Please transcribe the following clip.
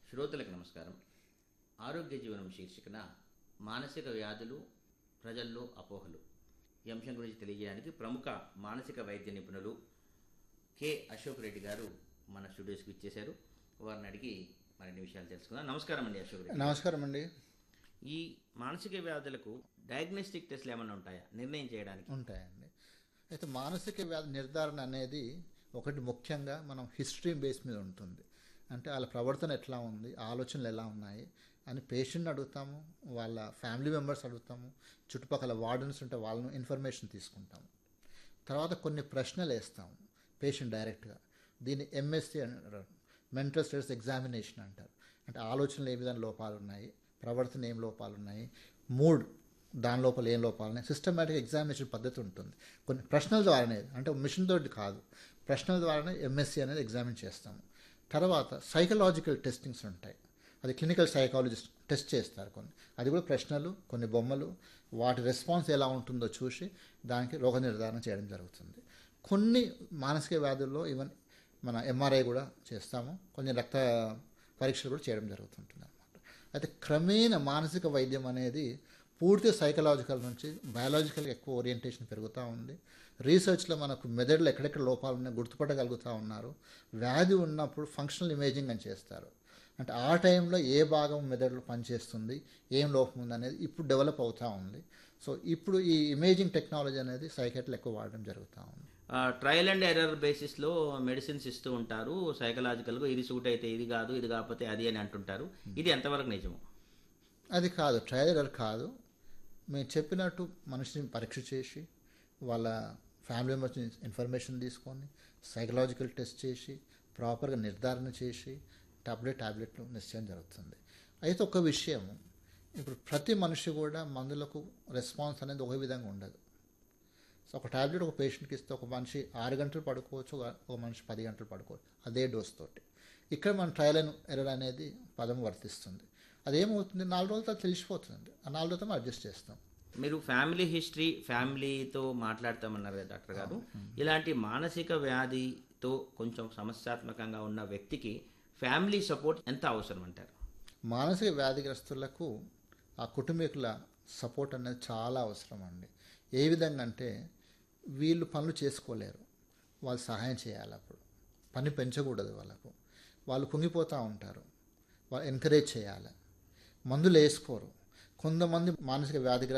శ్రోతలకు నమస్కారం ఆరోగ్య జీవనం శీర్షికన మానసిక వ్యాధులు ప్రజల్లో అపోహలు ఈ అంశం గురించి తెలియజేయడానికి ప్రముఖ మానసిక వైద్య నిపుణులు కె అశోక్ రెడ్డి గారు మన స్టూడియోస్కి ఇచ్చేశారు వారిని అడిగి మరిన్ని విషయాలు తెలుసుకుందాం నమస్కారం అండి అశోక్ రెడ్డి నమస్కారం అండి ఈ మానసిక వ్యాధులకు డయాగ్నోస్టిక్ టెస్ట్లు ఏమైనా ఉంటాయా నిర్ణయం చేయడానికి ఉంటాయండి అయితే మానసిక వ్యాధి నిర్ధారణ అనేది ఒకటి ముఖ్యంగా మనం హిస్టరీ బేస్ మీద ఉంటుంది అంటే వాళ్ళ ప్రవర్తన ఎట్లా ఉంది ఆలోచనలు ఎలా ఉన్నాయి అని పేషెంట్ని అడుగుతాము వాళ్ళ ఫ్యామిలీ మెంబర్స్ అడుగుతాము చుట్టుపక్కల వార్డెన్స్ ఉంటే వాళ్ళను ఇన్ఫర్మేషన్ తీసుకుంటాము తర్వాత కొన్ని ప్రశ్నలు వేస్తాము పేషెంట్ డైరెక్ట్గా దీన్ని ఎంఎస్సి అంటారు మెంటల్ స్టేటస్ ఎగ్జామినేషన్ అంటారు అంటే ఆలోచనలు ఏ విధంగా లోపాలు ఉన్నాయి ప్రవర్తన ఏం లోపాలు ఉన్నాయి మూడ్ దాని లోపల ఏం లోపాలు ఉన్నాయి సిస్టమేటిక్ ఎగ్జామినేషన్ పద్ధతి ఉంటుంది కొన్ని ప్రశ్నల ద్వారానే అంటే మిషన్ తోటి కాదు ప్రశ్నల ద్వారానే ఎంఎస్సి అనేది ఎగ్జామిన్ చేస్తాము తర్వాత సైకలాజికల్ టెస్టింగ్స్ ఉంటాయి అది క్లినికల్ సైకాలజిస్ట్ టెస్ట్ చేస్తారు కొన్ని అది కూడా ప్రశ్నలు కొన్ని బొమ్మలు వాటి రెస్పాన్స్ ఎలా ఉంటుందో చూసి దానికి రోగ నిర్ధారణ చేయడం జరుగుతుంది కొన్ని మానసిక వ్యాధుల్లో ఈవెన్ మన ఎంఆర్ఐ కూడా చేస్తాము కొన్ని రక్త పరీక్షలు కూడా చేయడం జరుగుతుంటుంది అనమాట అయితే క్రమేణ మానసిక వైద్యం అనేది పూర్తి సైకలాజికల్ నుంచి బయాలజికల్గా ఎక్కువ ఓరియంటేషన్ పెరుగుతూ ఉంది రీసెర్చ్లో మనకు మెదడులో ఎక్కడెక్కడ లోపాలు ఉన్నాయి గుర్తుపట్టగలుగుతూ ఉన్నారు వ్యాధి ఉన్నప్పుడు ఫంక్షనల్ ఇమేజింగ్ అని చేస్తారు అంటే ఆ టైంలో ఏ భాగం మెదడులో పనిచేస్తుంది ఏం లోపం ఉంది అనేది ఇప్పుడు డెవలప్ అవుతూ ఉంది సో ఇప్పుడు ఈ ఇమేజింగ్ టెక్నాలజీ అనేది సైకెట్లు ఎక్కువ వాడడం జరుగుతూ ఉంది ట్రయల్ అండ్ ఎర్రర్ బేసిస్లో మెడిసిన్స్ ఇస్తూ ఉంటారు సైకలాజికల్గా ఇది సూట్ అయితే ఇది కాదు ఇది కాకపోతే అది అని అంటుంటారు ఇది ఎంతవరకు నిజము అది కాదు ట్రయల్ ఎర్రర్ కాదు మేము చెప్పినట్టు మనిషిని పరీక్ష చేసి వాళ్ళ ఫ్యామిలీ మెంబర్స్ ఇన్ఫర్మేషన్ తీసుకొని సైకలాజికల్ టెస్ట్ చేసి ప్రాపర్గా నిర్ధారణ చేసి టాబ్లెట్ టాబ్లెట్లు నిశ్చయం జరుగుతుంది అయితే ఒక విషయం ఇప్పుడు ప్రతి మనిషి కూడా మందులకు రెస్పాన్స్ అనేది ఒక విధంగా ఉండదు సో ఒక టాబ్లెట్ ఒక పేషెంట్కి ఇస్తే ఒక మనిషి ఆరు గంటలు పడుకోవచ్చు ఒక- ఒక మనిషి పది గంటలు పడుకోవచ్చు అదే డోస్ తోటి ఇక్కడ మన ట్రయల్ అండ్ ఎర్రర్ అనేది పదం వర్తిస్తుంది అదేమవుతుంది నాలుగు రోజులతో తెలిసిపోతుంది ఆ నాలుగు రోజులతో మనం అడ్జస్ట్ చేస్తాం మీరు ఫ్యామిలీ హిస్టరీ ఫ్యామిలీతో మాట్లాడతామన్నారు కదా డాక్టర్ గారు ఇలాంటి మానసిక వ్యాధితో కొంచెం సమస్యాత్మకంగా ఉన్న వ్యక్తికి ఫ్యామిలీ సపోర్ట్ ఎంత అవసరం అంటారు మానసిక వ్యాధిగ్రస్తులకు ఆ కుటుంబీకుల సపోర్ట్ అనేది చాలా అవసరం అండి ఏ విధంగా అంటే వీళ్ళు పనులు చేసుకోలేరు వాళ్ళు సహాయం చేయాలి అప్పుడు పని పెంచకూడదు వాళ్ళకు వాళ్ళు కుంగిపోతూ ఉంటారు వాళ్ళు ఎంకరేజ్ చేయాలి మందులు వేసుకోరు కొంతమంది మానసిక వ్యాధిగ్రస్తులు